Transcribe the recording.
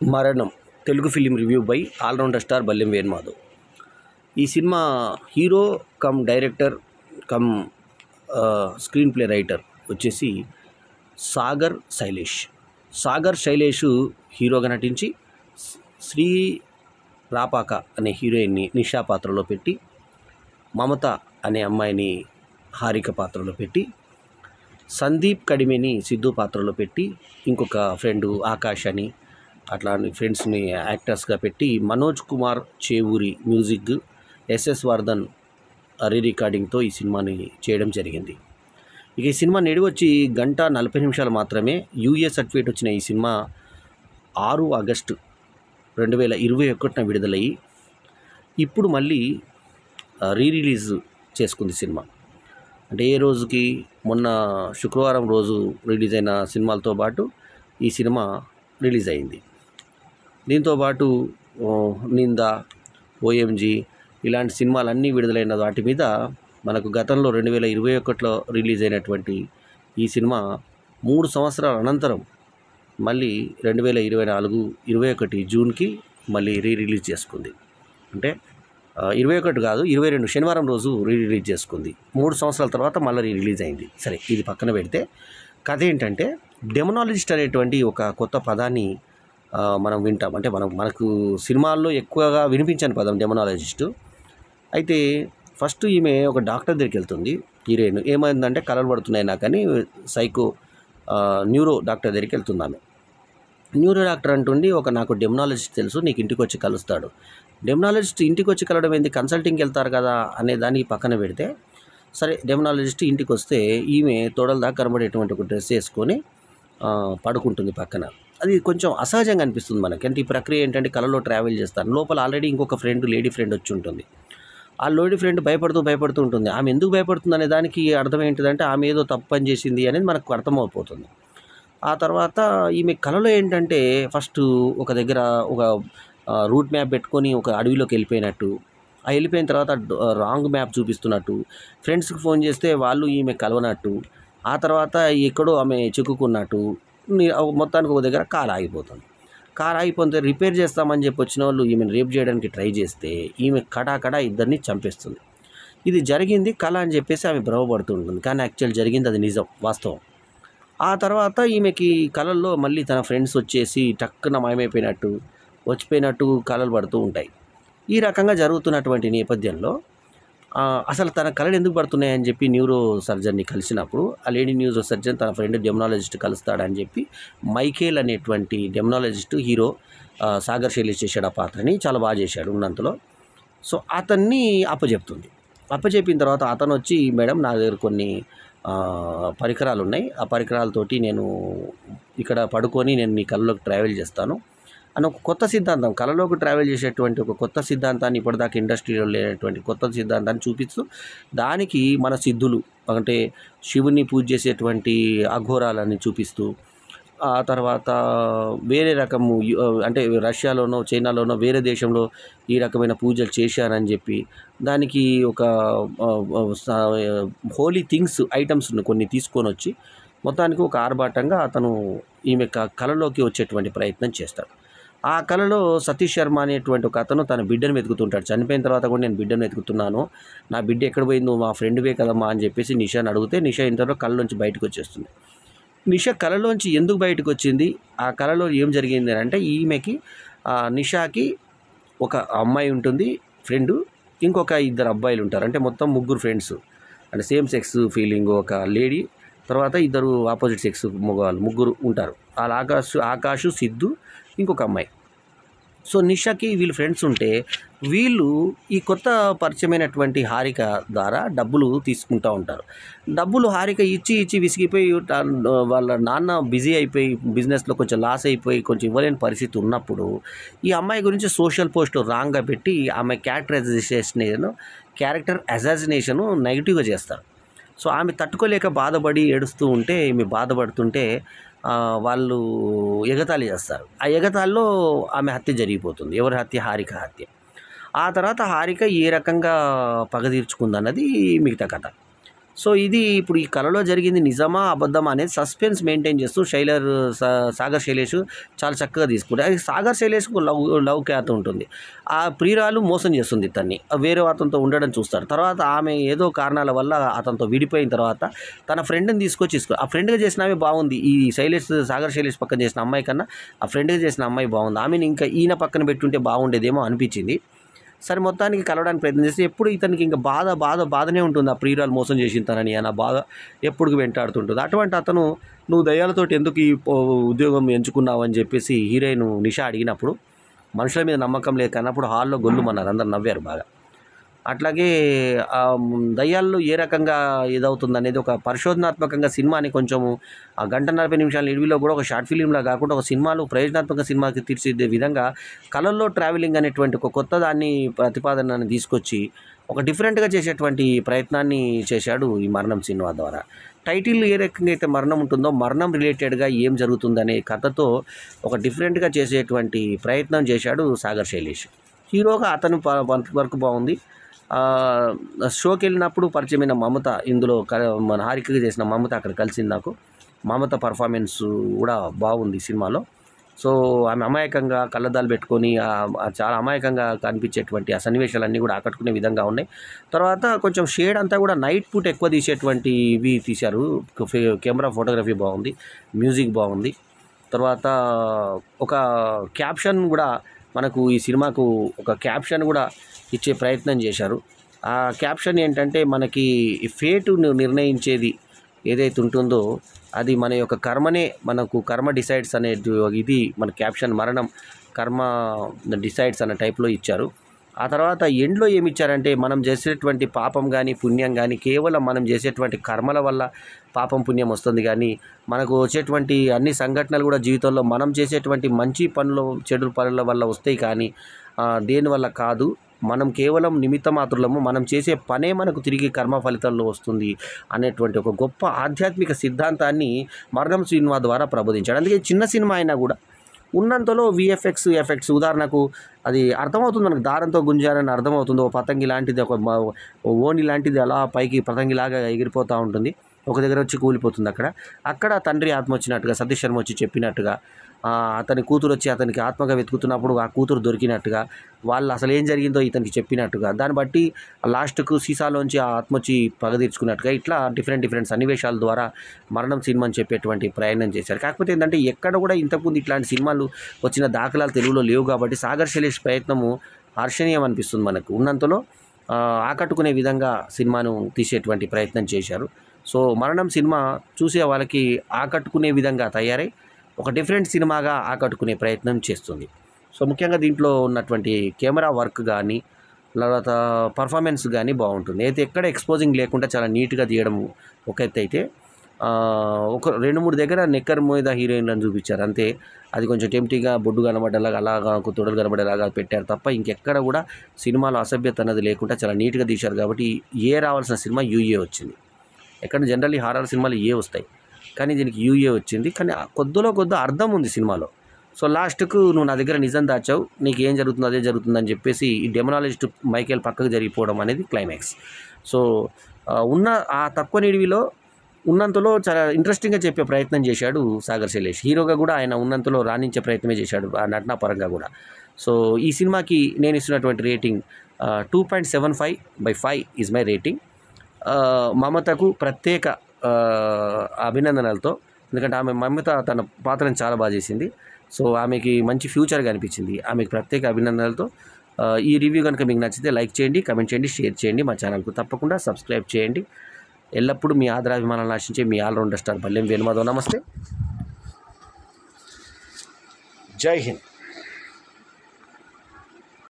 మరణం Telugu film review by allrounder star Ballem Venumadhav ఈ సినిమా హీరో కమ్ డైరెక్టర్ కమ్ ఆ, స్క్రీన్ ప్లే రైటర్ వచ్చేసి సాగర్ శైలేష్ సాగర్ శైలేష్ హీరోగా నటించి స్- శ్రీ రాపాక అనే హీరోయిన్ని నిషా పాత్రలో పెట్టి మమత అనే అమ్మాయిని హారిక పాత్రలో పెట్టి సందీప్ కడిమిని సిద్ధు పాత్రలో పెట్టి ఇంకొక ఫ్రెండ్ ఆకాష్ అని అట్లాంటి ఫ్రెండ్స్ని యాక్టర్స్గా పెట్టి Manoj Kumar Chevuri music S S Vardhan re రికార్డింగ్తో ఈ సినిమాని చేయడం జరిగింది ఇక ఈ సినిమా నిడివి వచ్చి గంట నలభై నిమిషాలు మాత్రమే యూఏ సర్టిఫికేట్ వచ్చిన ఈ సినిమా ఆరు ఆగస్టు రెండు వేల ఇరవై ఒకటిన విడుదలయ్యి ఇప్పుడు మళ్ళీ రీ రిలీజ్ చేసుకుంది సినిమా అంటే ఏ రోజుకి మొన్న శుక్రవారం రోజు రిలీజ్ అయిన సినిమాలతో పాటు ఈ సినిమా రిలీజ్ అయింది దీంతో పాటు ఓ, నింద ఓఎంజీ ఇలాంటి సినిమాలన్నీ విడుదలైన వాటి మీద మనకు గతంలో రెండు వేల ఇరవై ఒకటిలో రిలీజ్ అయినటువంటి ఈ సినిమా మూడు సంవత్సరాల అనంతరం మళ్ళీ రెండు వేల ఇరవై నాలుగు ఇరవై ఒకటి జూన్కి మళ్ళీ రీ రిలీజ్ చేసుకుంది అంటే ఆ, ఇరవై ఒకటి కాదు ఇరవై రెండు శనివారం రోజు రీ రిలీజ్ చేసుకుంది మూడు సంవత్సరాల తర్వాత మళ్ళీ రీ రిలీజ్ అయింది సరే ఇది పక్కన పెడితే కథ ఏంటంటే డెమనాలజిస్ట్ అనేటువంటి ఒక కొత్త పదాన్ని ఆ, మనం వింటాం అంటే మనం మనకు సినిమాల్లో ఎక్కువగా వినిపించని పదం డెమనాలజిస్టు అయితే ఫస్ట్ ఈమె ఒక డాక్టర్ దగ్గరికి వెళ్తుంది హీరోయిన్ ఏమైందంటే కలలు పడుతున్నాయి నాకని సైకో ఆ, న్యూరో డాక్టర్ దగ్గరికి వెళ్తుంది ఆమె న్యూరో డాక్టర్ అంటుండి ఒక నాకు డెమనాలజిస్ట్ తెలుసు నీకు ఇంటికి వచ్చి కలుస్తాడు డెమనాలజిస్ట్ ఇంటికి వచ్చి కలవడం ఏంది కన్సల్టింగ్కి వెళ్తారు కదా అనే దాన్ని పక్కన పెడితే సరే డెమనాలజిస్ట్ ఇంటికి వస్తే ఈమె తోడల దాకా కనబడేటువంటి ఒక డ్రెస్ వేసుకొని ఆ, పడుకుంటుంది పక్కన అది కొంచెం అసహజంగా అనిపిస్తుంది మనకి అంటే ఈ ప్రక్రియ ఏంటంటే కలలో ట్రావెల్ చేస్తాను లోపల ఆల్రెడీ ఇంకొక ఫ్రెండ్ లేడీ ఫ్రెండ్ వచ్చి ఉంటుంది ఆ లేడీ ఫ్రెండ్ భయపడుతూ భయపడుతూ ఉంటుంది ఆమె ఎందుకు భయపడుతుంది అనే దానికి అర్థం ఏంటిదంటే ఆమె ఏదో తప్పు పని చేసింది అనేది మనకు అర్థమైపోతుంది ఆ తర్వాత ఈమె కళలో ఏంటంటే ఫస్ట్ ఒక దగ్గర ఒక ఆ, రూట్ మ్యాప్ పెట్టుకొని ఒక అడవిలోకి వెళ్ళిపోయినట్టు ఆ వెళ్ళిపోయిన తర్వాత డ- రాంగ్ మ్యాప్ చూపిస్తున్నట్టు ఫ్రెండ్స్కి ఫోన్ చేస్తే వాళ్ళు ఈమె కలవనట్టు ఆ తర్వాత ఎక్కడో ఆమె చిక్కుకున్నట్టు ని- మొత్తానికి ఒక దగ్గర కార్ ఆగిపోతుంది కార్ ఆగిపోతే రిపేర్ చేస్తామని చెప్పి వచ్చిన వాళ్ళు ఈమెను రేప్ చేయడానికి ట్రై చేస్తే ఈమె కడాకడా ఇద్దరిని చంపేస్తుంది ఇది జరిగింది కళ అని చెప్పేసి ఆమె భ్రమపడుతూ ఉంటుంది కానీ యాక్చువల్ జరిగింది అది నిజం వాస్తవం ఆ తర్వాత ఈమెకి కళల్లో మళ్ళీ తన ఫ్రెండ్స్ వచ్చేసి టక్కున మాయమైపోయినట్టు వచ్చిపోయినట్టు కళలు పడుతూ ఉంటాయి ఈ రకంగా జరుగుతున్నటువంటి నేపథ్యంలో ఆ, అసలు తన కళలు ఎందుకు పడుతున్నాయని చెప్పి న్యూరో సర్జన్ని కలిసినప్పుడు ఆ లేడీ న్యూరో సర్జన్ తన ఫ్రెండ్ డెమనాలజిస్ట్ కలుస్తాడని చెప్పి మైకేల్ అనేటువంటి డెమనాలజిస్ట్ హీరో ఆ, సాగర్ శైలి చేశాడు ఆ పాత్రని చాలా బాగా చేశాడు ఉన్నంతలో సో అతన్ని అప్పచెప్తుంది అప్పచెప్పిన తర్వాత అతను వచ్చి మేడం నా దగ్గర కొన్ని ఆ, పరికరాలు ఉన్నాయి ఆ పరికరాలతోటి నేను ఇక్కడ పడుకొని నేను మీ కళ్ళలోకి ట్రావెల్ చేస్తాను అని ఒక కొత్త సిద్ధాంతం కళలోకి ట్రావెల్ చేసేటువంటి ఒక కొత్త సిద్ధాంతాన్ని ఇప్పటిదాకా ఇండస్ట్రీలో లేనటువంటి కొత్త సిద్ధాంతాన్ని చూపిస్తూ దానికి మన సిద్ధులు అంటే శివుని పూజ చేసేటువంటి అఘోరాలని చూపిస్తూ ఆ తర్వాత వేరే రకము యు- అంటే రష్యాలోనో చైనాలోనో వేరే దేశంలో ఈ రకమైన పూజలు చేశారని చెప్పి దానికి ఒక హోలీ థింగ్స్ ఐటమ్స్ కొన్ని తీసుకొని వచ్చి మొత్తానికి ఒక ఆర్భాటంగా అతను ఈమె క- కళలోకి వచ్చేటువంటి ప్రయత్నం చేస్తాడు ఆ కళలో సతీష్ శర్మ అనేటువంటి ఒక అతను తన బిడ్డను వెతుకుతుంటాడు చనిపోయిన తర్వాత కూడా నేను బిడ్డను వెతుకుతున్నాను నా బిడ్డ ఎక్కడ పోయిందో మా ఫ్రెండ్వే కదమ్మా అని చెప్పేసి నిషాని అడిగితే నిషా ఇంతలో కళ్ళ నుంచి బయటకు వచ్చేస్తుంది నిషా కళలోంచి ఎందుకు బయటకు వచ్చింది ఆ కళలో ఏం జరిగింది అని అంటే ఈమెకి ఆ నిషాకి ఒక అమ్మాయి ఉంటుంది ఫ్రెండ్ ఇంకొక ఇద్దరు అబ్బాయిలు ఉంటారు అంటే మొత్తం ముగ్గురు ఫ్రెండ్స్ అంటే సేమ్ సెక్స్ ఫీలింగ్ ఒక లేడీ తర్వాత ఇద్దరు ఆపోజిట్ సెక్స్ మగవాళ్ళు ముగ్గురు ఉంటారు వాళ్ళ ఆకాశ్ ఆకాష్ సిద్ధు ఇంకొక అమ్మాయి సో నిషాకి వీళ్ళు ఫ్రెండ్స్ ఉంటే వీళ్ళు ఈ కొత్త పరిచయమైనటువంటి హారిక ద్వారా డబ్బులు తీసుకుంటూ ఉంటారు డబ్బులు హారిక ఇచ్చి ఇచ్చి విసిగిపోయి తా- వాళ్ళ నాన్న బిజీ అయిపోయి బిజినెస్లో కొంచెం లాస్ అయిపోయి కొంచెం ఇవ్వలేని పరిస్థితి ఉన్నప్పుడు ఈ అమ్మాయి గురించి సోషల్ పోస్ట్ రాంగ్గా పెట్టి ఆమె క్యారెక్టరైజేషన్ క్యారెక్టర్ అసాసినేషను నెగిటివ్గా చేస్తారు సో ఆమె తట్టుకోలేక బాధపడి ఏడుస్తూ ఉంటే ఈమె బాధపడుతుంటే ఆ, వాళ్ళు ఎగతాళి చేస్తారు ఆ ఎగతాళిలో ఆమె హత్య జరిగిపోతుంది ఎవరి హత్య హారిక హత్య ఆ తర్వాత హారిక ఏ రకంగా పగ తీర్చుకుందన్నది మిగతా కథ సో ఇది ఇప్పుడు ఈ కళలో జరిగింది నిజమా అబద్ధమా అనేది సస్పెన్స్ మెయింటైన్ చేస్తూ శైలర్ సా- సాగర్ శైలేష్ చాలా చక్కగా తీసుకుంటారు అది సాగర్ శైలేష్కు లవ్ లవ్ ఖ్యాత ఉంటుంది ఆ ప్రియురాలు మోసం చేస్తుంది తన్ని వేరే అతనితో ఉండడం చూస్తారు తర్వాత ఆమె ఏదో కారణాల వల్ల అతనితో విడిపోయిన తర్వాత తన ఫ్రెండ్ని తీసుకొచ్చి ఇసుకో ఆ ఫ్రెండ్గా చేసిన ఆమె బాగుంది ఈ శైలేష్ సాగర్ శైలేష్ పక్కన చేసిన అమ్మాయి కన్నా ఆ ఫ్రెండ్గా చేసిన అమ్మాయి బాగుంది ఆమెను ఇంకా ఈయన పక్కన పెట్టుంటే బాగుండేదేమో అనిపించింది సరే మొత్తానికి కలవడానికి ప్రయత్నం చేస్తే ఎప్పుడు ఇతనికి ఇంకా బాధ బాధ బాధనే ఉంటుంది ఆ ప్రియురాలు మోసం చేసిన తనని అని ఆ బాధ ఎప్పుడు వెంటాడుతుంటుంది అటువంటి అతను నువ్వు దయ్యాలతోటి ఎందుకు ఈ పో- ఉద్యోగం ఎంచుకున్నావు అని చెప్పేసి హీరోయిన్ నిషా అడిగినప్పుడు మనుషుల మీద నమ్మకం లేక అన్నప్పుడు హాల్లో గొల్లుమన్నారు అందరు నవ్వారు బాగా అట్లాగే ఆ, మ్, దయ్యాల్లో ఏ రకంగా ఇదవుతుంది అనేది ఒక పరిశోధనాత్మకంగా సినిమాని కొంచెము ఆ గంట నలభై నిమిషాల నిడివిలో కూడా ఒక షార్ట్ ఫిలింలా కాకుండా ఒక సినిమాలు ప్రయోజనాత్మక సినిమాకి తీర్చిదిద్దే విధంగా కళల్లో ట్రావెలింగ్ అనేటువంటి ఒక కొత్త దాన్ని ప్రతిపాదనని తీసుకొచ్చి ఒక డిఫరెంట్గా చేసేటువంటి ప్రయత్నాన్ని చేశాడు ఈ మరణం సినిమా ద్వారా టైటిల్ ఏ రకంగా అయితే మరణం ఉంటుందో మరణం రిలేటెడ్గా ఏం జరుగుతుందనే కథతో ఒక డిఫరెంట్గా చేసేటువంటి ప్రయత్నం చేశాడు సాగర్ శైలేష్ హీరోగా అతను ప- ప- వర్క్ బాగుంది ఆ, షోకి వెళ్ళినప్పుడు పరిచయమైన మమత ఇందులో క- మన హారికగా చేసిన మమత అక్కడ కలిసింది నాకు మమత పర్ఫార్మెన్స్ కూడా బాగుంది ఈ సినిమాలో సో ఆమె అమాయకంగా కళ్ళద్దాలు పెట్టుకొని ఆ- ఆ చాలా అమాయకంగా కనిపించేటువంటి ఆ సన్నివేశాలన్నీ కూడా ఆకట్టుకునే విధంగా ఉన్నాయి తర్వాత కొంచెం షేడ్ అంతా కూడా నైట్ పూట ఎక్కువ తీసేటువంటి ఇవి తీశారు ఫే- కెమెరా ఫోటోగ్రఫీ బాగుంది మ్యూజిక్ బాగుంది తర్వాత ఒక క్యాప్షన్ కూడా మనకు ఈ సినిమాకు ఒక క్యాప్షన్ కూడా ఇచ్చే ప్రయత్నం చేశారు ఆ క్యాప్షన్ ఏంటంటే మనకి ఫేటు నిర్ణయించేది ఏదైతే ఉంటుందో అది మన యొక్క కర్మనే మనకు కర్మ డిసైడ్స్ అనే ఇది మన క్యాప్షన్ మరణం కర్మ డిసైడ్స్ అన్న టైప్లో ఇచ్చారు ఆ తర్వాత ఎండ్లో ఏమి ఇచ్చారంటే మనం చేసేటువంటి పాపం కానీ పుణ్యం కానీ కేవలం మనం చేసేటువంటి కర్మల వల్ల పాపం పుణ్యం వస్తుంది కానీ మనకు వచ్చేటువంటి అన్ని సంఘటనలు కూడా జీవితంలో మనం చేసేటువంటి మంచి పనులు చెడు పనుల వల్ల వస్తాయి కానీ ఆ, దేనివల్ల కాదు మనం కేవలం నిమిత్త మాత్రులము మనం చేసే పనే మనకు తిరిగి కర్మ ఫలితంలో వస్తుంది అనేటువంటి ఒక గొప్ప ఆధ్యాత్మిక సిద్ధాంతాన్ని మరణం సినిమా ద్వారా ప్రబోధించాడు అందుకే చిన్న సినిమా అయినా కూడా ఉన్నంతలో విఎఫ్ఎక్స్ ఎఫెక్ట్స్ ఉదాహరణకు అది అర్థమవుతుంది మనకు దారంతో గుంజారని అర్థమవుతుంది ఓ పతంగి లాంటిది ఒక మ- ఓ ఓణి లాంటిది అలా పైకి పతంగిలాగా ఎగిరిపోతూ ఉంటుంది ఒక దగ్గర వచ్చి కూలిపోతుంది అక్కడ అక్కడ తండ్రి ఆత్మ వచ్చినట్టుగా సతీష్ శర్మ వచ్చి చెప్పినట్టుగా ఆ, అతని కూతురు వచ్చి అతనికి ఆత్మగా వెతుకుతున్నప్పుడు ఆ కూతురు దొరికినట్టుగా వాళ్ళు అసలు ఏం జరిగిందో ఇతనికి చెప్పినట్టుగా దాన్ని బట్టి లాస్ట్కు సీసాలోంచి ఆ ఆత్మ వచ్చి పగ తీర్చుకున్నట్టుగా ఇట్లా డిఫరెంట్ డిఫరెంట్ సన్నివేశాల ద్వారా మరణం సినిమా అని చెప్పేటువంటి ప్రయాణం చేశారు కాకపోతే ఏంటంటే ఎక్కడ కూడా ఇంతకుముందు ఇట్లాంటి సినిమాలు వచ్చిన దాఖలాలు తెలుగులో లేవు కాబట్టి సాగర్ శైలేష్ ప్రయత్నము హర్షణీయం అనిపిస్తుంది మనకు ఉన్నంతలో ఆ, ఆకట్టుకునే విధంగా సినిమాను తీసేటువంటి ప్రయత్నం చేశారు సో మరణం సినిమా చూసే వాళ్ళకి ఆకట్టుకునే విధంగా తయారై ఒక డిఫరెంట్ సినిమాగా ఆకట్టుకునే ప్రయత్నం చేస్తుంది సో ముఖ్యంగా దీంట్లో ఉన్నటువంటి కెమెరా వర్క్ కానీ తర్వాత పర్ఫార్మెన్స్ కానీ బాగుంటుంది అయితే ఎక్కడ ఎక్స్పోజింగ్ లేకుండా చాలా నీట్గా తీయడం ఒక ఎత్తు అయితే ఆ, ఒక రెండు మూడు దగ్గర నెక్కర్ మీద హీరోయిన్లను చూపించారు అంతే అది కొంచెం టెంప్టీగా బొడ్డు కనబడేలాగా అలాగా తొడలు కనబడేలాగా పెట్టారు తప్ప ఇంకెక్కడ కూడా సినిమాలో అసభ్యత అన్నది లేకుండా చాలా నీట్గా తీశారు కాబట్టి ఏ రావాల్సిన సినిమా యూఏ వచ్చింది ఎక్కడ జనరల్లీ హారర్ సినిమాలు ఏ వస్తాయి కానీ దీనికి యూఏ వచ్చింది కానీ ఆ కొద్దిలో కొద్ది అర్థం ఉంది సినిమాలో సో లాస్ట్కు నువ్వు నా దగ్గర నిజం దాచావు నీకు ఏం జరుగుతుందో అదే జరుగుతుందని చెప్పేసి ఈ డెమనాలజిస్ట్ మైకేల్ పక్కకు జరిగిపోవడం అనేది క్లైమాక్స్ సో ఆ, ఉన్న ఆ తక్కువ నిడివిలో ఉన్నంతలో చాలా ఇంట్రెస్టింగ్గా చెప్పే ప్రయత్నం చేశాడు సాగర్ శైలేష్ హీరోగా కూడా ఆయన ఉన్నంతలో రాణించే ప్రయత్నమే చేశాడు ఆ నటనా పరంగా కూడా సో ఈ సినిమాకి నేను ఇస్తున్నటువంటి rating two point seven five by five is my rating ఆ, మమతకు ప్రత్యేక ఆ, అభినందనలతో ఎందుకంటే ఆమె మమత తన పాత్రను చాలా బాగా చేసింది సో ఆమెకి మంచి ఫ్యూచర్ కనిపించింది ఆమెకి ప్రత్యేక అభినందనలతో ఆ, ఈ రివ్యూ కనుక మీకు నచ్చితే లైక్ చేయండి కమెంట్ చేయండి షేర్ చేయండి మా ఛానల్కు తప్పకుండా సబ్స్క్రైబ్ చేయండి ఎల్లప్పుడూ మీ ఆదరాభిమానాలను ఆశించే మీ ఆల్రౌండర్ స్టార్ బల్లెం వేణుమాధవ్ నమస్తే జై హింద్